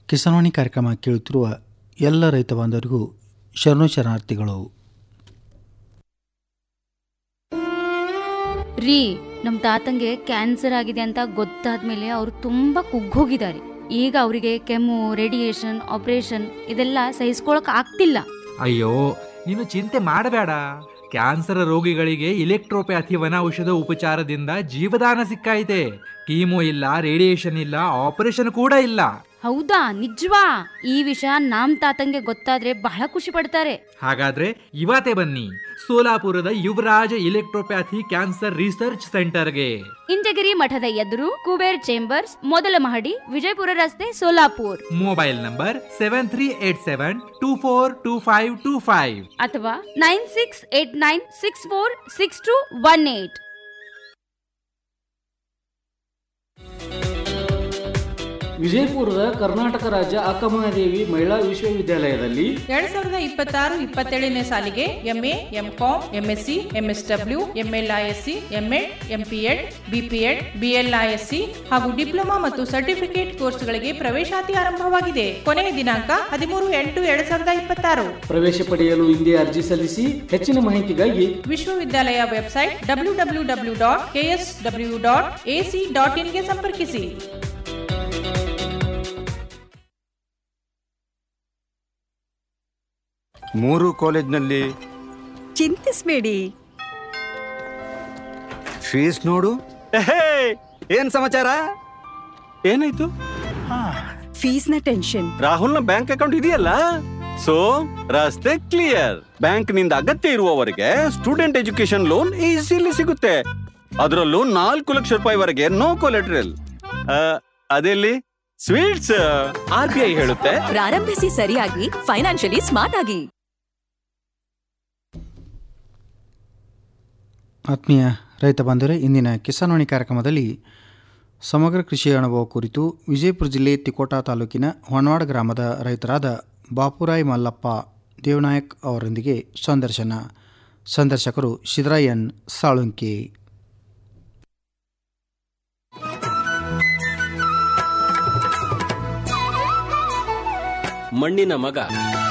ಕಿಸಾನ್ವಾಣಿ ಕಾರ್ಯಕ್ರಮ ಕೇಳುತ್ತಿರುವ ಎಲ್ಲ ರೈತ ಬಾಂಧವರಿಗೂ ಶರಣು ಶರಣಾರ್ಥಿಗಳು ರೀ ನಮ್ಮ ತಾತಂಗೆ ಕ್ಯಾನ್ಸರ್ ಆಗಿದೆ ಅಂತ ಗೊತ್ತಾದ್ಮೇಲೆ ಅವರು ತುಂಬಾ ಕುಗ್ಗೋಗಿದ್ದಾರೆ ಈಗ ಅವರಿಗೆ ಕೆಮ್ಮು ರೇಡಿಯೇಷನ್ ಆಪರೇಷನ್ ಇದೆಲ್ಲ ಸಹಿಸ್ಕೊಳಕ್ ಆಗ್ತಿಲ್ಲ ಅಯ್ಯೋ ನೀನು ಚಿಂತೆ ಮಾಡಬೇಡ ಕ್ಯಾನ್ಸರ್ ರೋಗಿಗಳಿಗೆ ಇಲೆಕ್ಟ್ರೋಪ್ಯಾಥಿವನ ಔಷಧ ಉಪಚಾರದಿಂದ ಜೀವದಾನ ಸಿಕ್ಕೈತೆ ಕೀಮೋ ಇಲ್ಲ ರೇಡಿಯೇಷನ್ ಇಲ್ಲ ಆಪರೇಷನ್ ಕೂಡ ಇಲ್ಲ ಹೌದಾ ನಿಜವಾ ಈ ವಿಷಯ ನಮ್ ತಾತಂಗೆ ಗೊತ್ತಾದ್ರೆ ಬಹಳ ಖುಷಿ ಪಡ್ತಾರೆ ಹಾಗಾದ್ರೆ ಇವತ್ತೇ ಬನ್ನಿ ಸೋಲಾಪುರದ ಯುವರಾಜ ಇಲೆಕ್ಟ್ರೋಪ್ಯಾಥಿ ಕ್ಯಾನ್ಸರ್ ರಿಸರ್ಚ್ ಸೆಂಟರ್ಗೆ ಇಂಚಗಿರಿ ಮಠದ ಎದುರು ಕುಬೇರ್ ಚೇಂಬರ್ಸ್ ಮೊದಲ ಮಹಡಿ ವಿಜಯಪುರ ರಸ್ತೆ Solapur mobile number seven three eight seven two four two five two five ಅಥವಾ nine six eight nine six four six two one eight ವಿಜಯಪುರದ ಕರ್ನಾಟಕ ರಾಜ್ಯ ಅಕ್ಕಮಹಾದೇವಿ ಮಹಿಳಾ ವಿಶ್ವವಿದ್ಯಾಲಯದಲ್ಲಿ ಎರಡ್ ಸಾವಿರದ ಇಪ್ಪತ್ತಾರು ಇಪ್ಪತ್ತೇಳನೇ ಸಾಲಿಗೆ MA MCom MSc MSW MLISc MEd MPEd BPEd BLISc ಹಾಗೂ ಡಿಪ್ಲೊಮಾ ಮತ್ತು ಸರ್ಟಿಫಿಕೇಟ್ ಕೋರ್ಸ್ಗಳಿಗೆ ಪ್ರವೇಶಾತಿ ಆರಂಭವಾಗಿದೆ ಕೊನೆಯ ದಿನಾಂಕ ಹದಿಮೂರು ಎಂಟು ಎರಡ್ ಸಾವಿರದ ಇಪ್ಪತ್ತಾರು ಪ್ರವೇಶ ಪಡೆಯಲು ಹಿಂದೆ ಅರ್ಜಿ ಸಲ್ಲಿಸಿ ಹೆಚ್ಚಿನ ಮಾಹಿತಿಗಾಗಿ ವಿಶ್ವವಿದ್ಯಾಲಯ website W W W dot KS W dot AC dot ಇನ್ಗೆ ಸಂಪರ್ಕಿಸಿ ಮೂರು ಕಾಲೇಜ್ನಲ್ಲಿ ಚಿಂತಿಸ್ಬೇಡಿ ಫೀಸ್ ನೋಡು ಎಹೇ, ಏನ್ ಸಮಾಚಾರ ಏನಾಯ್ತು ಫೀಸ್ನ ಟೆನ್ಷನ್ ರಾಹುಲ್ನ ಬ್ಯಾಂಕ್ ಅಕೌಂಟ್ ಇದೆಯಲ್ಲ ಸೊ ರಸ್ತೆ ಕ್ಲಿಯರ್ ಬ್ಯಾಂಕ್ ನಿಂದ ಅಗತ್ಯ ಇರುವವರೆಗೆ ಸ್ಟೂಡೆಂಟ್ ಎಜುಕೇಶನ್ ಲೋನ್ ಈಸಿಲಿ ಸಿಗುತ್ತೆ ಅದರಲ್ಲೂ ನಾಲ್ಕು ಲಕ್ಷ ರೂಪಾಯಿವರೆಗೆ ನೋ ಕೊಲೆಟ್ರಲ್ ಅದೆಲ್ಲಿ ಸ್ವೀಟ್ಸ್ ಆರ್ ಬಿ ಐ ಹೇಳುತ್ತೆ ಪ್ರಾರಂಭಿಸಿ ಸರಿಯಾಗಿ ಫೈನಾನ್ಷಿಯಲಿ ಸ್ಮಾರ್ಟ್ ಆಗಿ ಆತ್ಮೀಯ ರೈತ ಬಾಂಧವರೇ ಇಂದಿನ ಕಿಸಾನ್ವಾಣಿ ಕಾರ್ಯಕ್ರಮದಲ್ಲಿ ಸಮಗ್ರ ಕೃಷಿ ಅನುಭವ ಕುರಿತು ವಿಜಯಪುರ ಜಿಲ್ಲೆ ತಿಕೋಟಾ ತಾಲೂಕಿನ ಹೊಣವಾಡ ಗ್ರಾಮದ ರೈತರಾದ ಬಾಪುರಾಯ್ ಮಲ್ಲಪ್ಪ ದೇವನಾಯಕ್ ಅವರೊಂದಿಗೆ ಸಂದರ್ಶನ ಸಂದರ್ಶಕರು ಸಿದ್ದರಾಯನ್ ಸಾಳುಂಕಿ ಮಣ್ಣಿನ ಮಗ